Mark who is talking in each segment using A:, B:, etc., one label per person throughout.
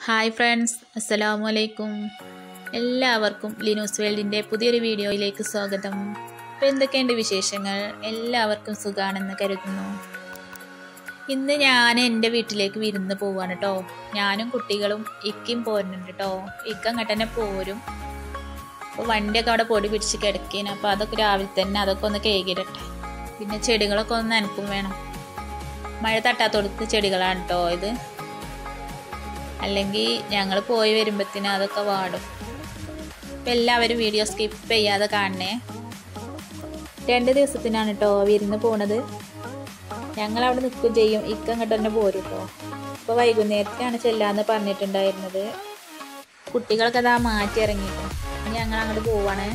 A: hi friends അസ്സലാമു അലൈക്കും എല്ലാവർക്കും ലിനൂസ് വേൾഡിൻ്റെ പുതിയൊരു വീഡിയോയിലേക്ക് സ്വാഗതം അപ്പോൾ എന്തൊക്കെയുണ്ട് വിശേഷങ്ങൾ എല്ലാവർക്കും സുഖാണെന്ന് കരുതുന്നു ഇന്ന് ഞാൻ എൻ്റെ വീട്ടിലേക്ക് വിരുന്ന് പോവാണ് കേട്ടോ ഞാനും കുട്ടികളും ഇക്കും പോരുന്നുണ്ട് കേട്ടോ ഇക്ക അങ്ങോട്ട് തന്നെ പോരും അപ്പോൾ വണ്ടിയൊക്കെ അവിടെ പൊടി പിടിച്ച് കിടക്കേന് അപ്പോൾ അതൊക്കെ രാവിലെ തന്നെ അതൊക്കെ ഒന്ന് കേകിടട്ടെ പിന്നെ ചെടികളൊക്കെ ഒന്ന് നനക്കും വേണം മഴ തട്ടാത്തൊടുത്ത് ചെടികളാണ് കേട്ടോ ഇത് അല്ലെങ്കിൽ ഞങ്ങൾ പോയി വരുമ്പോഴത്തേനും അതൊക്കെ വാടും അപ്പം എല്ലാവരും വീഡിയോ സ്കിപ്പ് ചെയ്യാതെ കാണണേ രണ്ട് ദിവസത്തിനാണ് കേട്ടോ വിരുന്ന് പോണത് ഞങ്ങൾ അവിടെ നിൽക്കുകയും ചെയ്യും ഇക്ക അങ്ങോട്ട് തന്നെ പോരും കേട്ടോ അപ്പോൾ വൈകുന്നേരത്തിനാണ് ചെല്ലാന്ന് പറഞ്ഞിട്ടുണ്ടായിരുന്നത് കുട്ടികൾക്ക് അതാ മാറ്റി ഇറങ്ങിയിട്ടു ഇനി ഞങ്ങൾ അങ്ങോട്ട് പോവാണ്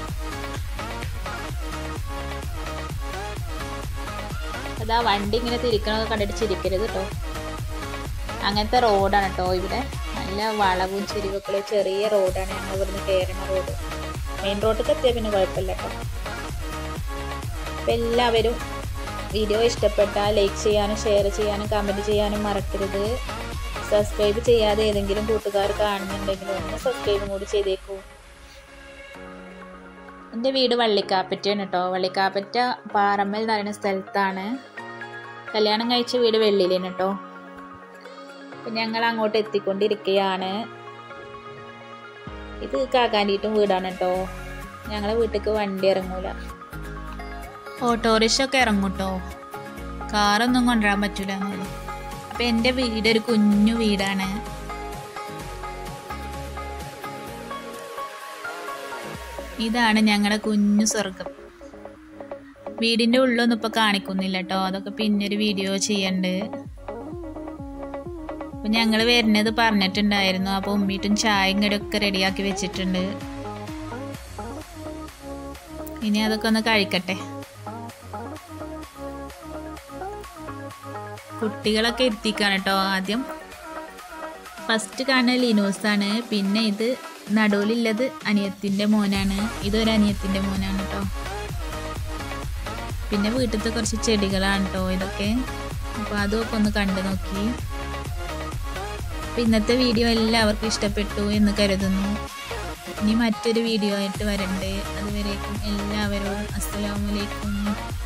A: അതാ വണ്ടി ഇങ്ങനെ തിരിക്കണതൊക്കെ കണ്ടിട്ട് ചിരിക്കരുത് കേട്ടോ അങ്ങനത്തെ റോഡാണ് കേട്ടോ ഇവിടെ നല്ല വളവും ചെരിവൊക്കെ ചെറിയ റോഡാണ് ഞങ്ങൾ ഇവിടുന്ന് കയറുന്ന റോഡ് മെയിൻ റോഡിൽ എത്തിയാൽ പിന്നെ കുഴപ്പമില്ല കേട്ടോ അപ്പം എല്ലാവരും വീഡിയോ ഇഷ്ടപ്പെട്ടാൽ ലൈക്ക് ചെയ്യാനും ഷെയർ ചെയ്യാനും കമൻറ്റ് ചെയ്യാനും മറക്കരുത് സബ്സ്ക്രൈബ് ചെയ്യാതെ ഏതെങ്കിലും കൂട്ടുകാർ കാണുന്നുണ്ടെങ്കിൽ ഒന്ന് സബ്സ്ക്രൈബും കൂടി ചെയ്തേക്കൂ എൻ്റെ വീട് വള്ളിക്കാപ്പറ്റയാണ് കേട്ടോ വള്ളിക്കാപ്പറ്റ പാറമ്മൽ എന്ന് പറയുന്ന സ്ഥലത്താണ് കല്യാണം കഴിച്ച വീട് വെള്ളിയിലാണ് കേട്ടോ അപ്പം ഞങ്ങൾ അങ്ങോട്ട് എത്തിക്കൊണ്ടിരിക്കുകയാണ് ഇത് കാക്കാൻ്റെയിട്ടും വീടാണ് കേട്ടോ ഞങ്ങളെ വീട്ടിലേക്ക് വണ്ടി ഇറങ്ങൂല ഓട്ടോറിക്ഷ ഒക്കെ ഇറങ്ങും കേട്ടോ കാറൊന്നും കൊണ്ടുവരാൻ പറ്റൂല എന്നുള്ളൂ അപ്പം എൻ്റെ വീട് ഒരു കുഞ്ഞു വീടാണ് ഇതാണ് ഞങ്ങളുടെ കുഞ്ഞു സ്വർഗം വീടിൻ്റെ ഉള്ളൊന്നും ഇപ്പോൾ കാണിക്കുന്നില്ല കേട്ടോ അതൊക്കെ പിന്നെ ഒരു വീഡിയോ ചെയ്യണ്ട് അപ്പം ഞങ്ങൾ വരുന്നത് പറഞ്ഞിട്ടുണ്ടായിരുന്നു അപ്പോൾ ഉമ്മീട്ടും ചായയും കടിയൊക്കെ റെഡിയാക്കി വെച്ചിട്ടുണ്ട് ഇനി അതൊക്കെ ഒന്ന് കഴിക്കട്ടെ കുട്ടികളൊക്കെ എത്തിക്കാണ് കേട്ടോ ആദ്യം ഫസ്റ്റ് കാണുന്ന ലിനോസാണ് പിന്നെ ഇത് നടുവിലുള്ളത് അനിയത്തിൻ്റെ മോനാണ് ഇതൊരു അനിയത്തിൻ്റെ മോനാണ് കേട്ടോ പിന്നെ വീട്ടിലത്തെ കുറച്ച് ചെടികളാണ് കേട്ടോ ഇതൊക്കെ അപ്പോൾ അതൊക്കെ ഒന്ന് കണ്ടു നോക്കി അപ്പോൾ ഇന്നത്തെ വീഡിയോ എല്ലാവർക്കും ഇഷ്ടപ്പെട്ടു എന്ന് കരുതുന്നു ഇനി മറ്റൊരു വീഡിയോ ആയിട്ട് വരണ്ടേ അതുവരേക്കും എല്ലാവരോടും അസ്സലാമലൈക്കും